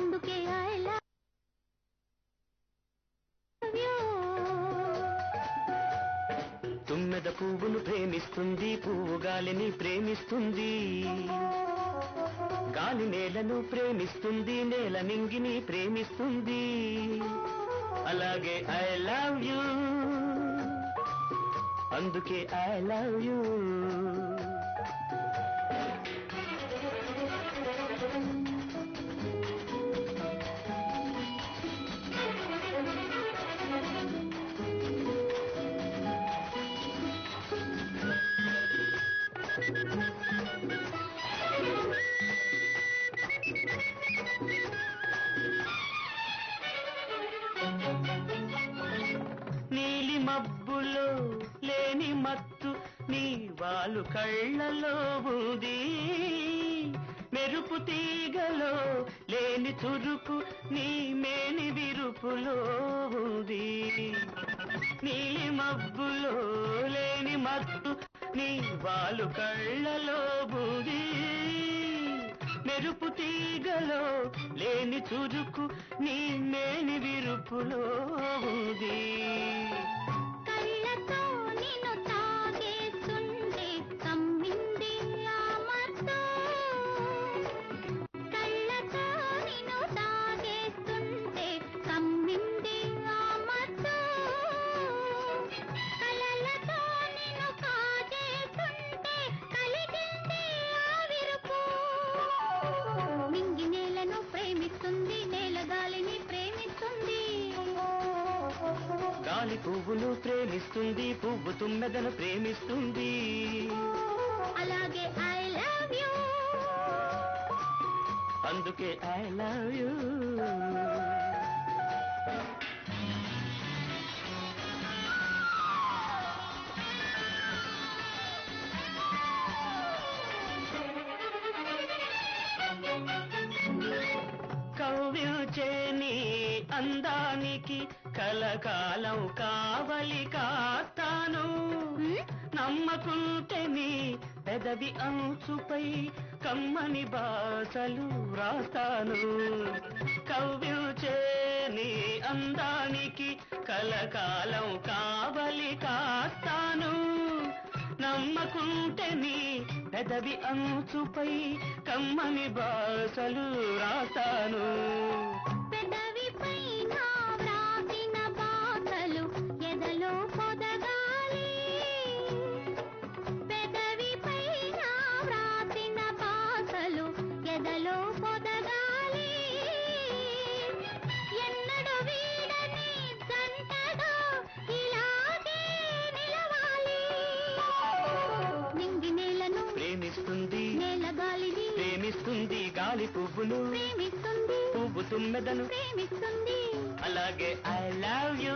అందుకే I love you తుమ్మెద పువ్వును ప్రేమిస్తుంది పువ్వు గాలిని ప్రేమిస్తుంది గాలి నేలను ప్రేమిస్తుంది నేల నింగిని ప్రేమిస్తుంది అలాగే ఐ లవ్ యూ అందుకే ఐ లవ్ యూ నీలి మబ్బులో లేని మత్తు నీ వాళ్ళు కళ్ళలో ఉంది మెరుపు తీగలో లేని చురుకు నీ మేని విరుపులో ఉంది నీలి మబ్బులో లేని మత్తు నీ వాళ్ళు కళ్ళలో బూది మెరుపు తీగలో లేని చురుకు నీ మేని విరుపులో ఉంది కళ్ళతో నిన్ను తాగేస్తుంటే కమ్మింది ఆ మత్తు కళ్ళతో నిన్ను తాగేస్తుంటే కమ్మింది ఆ మత్తు కళ్ళతో నిన్ను కాజేస్తుంటే కలిగింది ఆ విరుపు మింగి నేలను ప్రేమిస్తుంది నేల గాలిని ప్రేమిస్తుంది గాలి పువ్వును ప్రేమిస్తుంది పువ్వు తుమ్మెదను ప్రేమిస్తుంది అలాగే ఐ లవ్ యూ అందుకే ఐ లవ్ యూ కవ్యూచే నీ అందానికి కలకాలం కావలి కాస్తాను నమ్మకుంటే నీ పెదవి అంచుపై కమ్మని బాసలు రాస్తాను కవ్యూచే నీ అందానికి కలకాలం కావలి కాస్తాను నమ్మకుంటే నీ పెదవి అంచుపై కమ్మని బాసలు రాస్తాను పెదవిపై నా వ్రాసిన బాసలు ఎదలో పొదగాలి పెదవిపై నా వ్రాసిన బాసలు ఎదలో పొదగాలి ఎన్నడు వీడని జంటగా ఇలాగే నిలవాలి నింగి నేలను ప్రేమిస్తుంది నేల గాలిని ప్రేమిస్తుంది గాలి పువ్వును ప్రేమిస్తుంది పువ్వు తుమ్మెదను ప్రేమిస్తుంది అలాగే ఐ లవ్ యూ